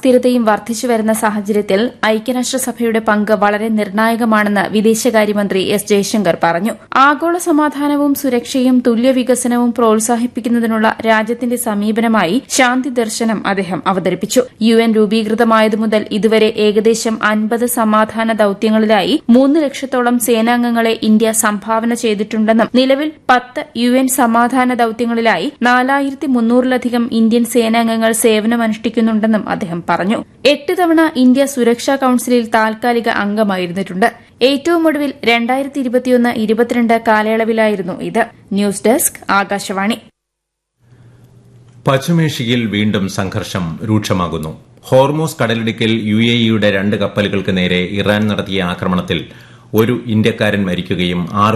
അസ്ഥിരതയും വർദ്ധിച്ചുവരുന്ന സാഹചര്യത്തിൽ ഐക്യരാഷ്ട്രസഭയുടെ പങ്ക് വളരെ നിർണായകമാണെന്ന് വിദേശകാര്യമന്ത്രി എസ് ജയശങ്കർ പറഞ്ഞു ആഗോള സമാധാനവും സുരക്ഷയും തുല്യ വികസനവും പ്രോത്സാഹിപ്പിക്കുന്നതിനുള്ള രാജ്യത്തിന്റെ സമീപനമായി ശാന്തി ദർശനം അദ്ദേഹം അവതരിപ്പിച്ചു യു എൻ രൂപീകൃതമായതു മുതൽ ഇതുവരെ ഏകദേശം അൻപത് സമാധാന ദൌത്യങ്ങളിലായി മൂന്ന് ലക്ഷത്തോളം സേനാംഗങ്ങളെ ഇന്ത്യ സംഭാവന ചെയ്തിട്ടുണ്ടെന്നും നിലവിൽ പത്ത് യു എൻ സമാധാന ദൌത്യങ്ങളിലായി നാലായിരത്തി മുന്നൂറിലധികം ഇന്ത്യൻ സേനാംഗങ്ങൾ സേവനമനുഷ്ഠിക്കുന്നുണ്ടെന്നും അദ്ദേഹം പറഞ്ഞു എട്ട് തവണ ഇന്ത്യ സുരക്ഷാ കൌൺസിലിൽ താൽക്കാലിക അംഗമായിരുന്നിട്ടുണ്ട് ഏറ്റവും ഒടുവിൽ രണ്ടായിരത്തി ഇരുപത്തിയൊന്ന് ഇരുപത്തിരണ്ട് കാലയളവിലായിരുന്നു ഇത് ന്യൂസ് ഡെസ്ക് ആകാശവാണി പശ്ചിമേഷ്യയിൽ വീണ്ടും സംഘർഷം രൂക്ഷമാകുന്നു ഹോർമോസ് കടലിടുക്കിൽ യു എ ഇയുടെ രണ്ട് കപ്പലുകൾക്ക് നേരെ ഇറാൻ നടത്തിയ ആക്രമണത്തിൽ ഒരു ഇന്ത്യക്കാരൻ മരിക്കുകയും ആറ്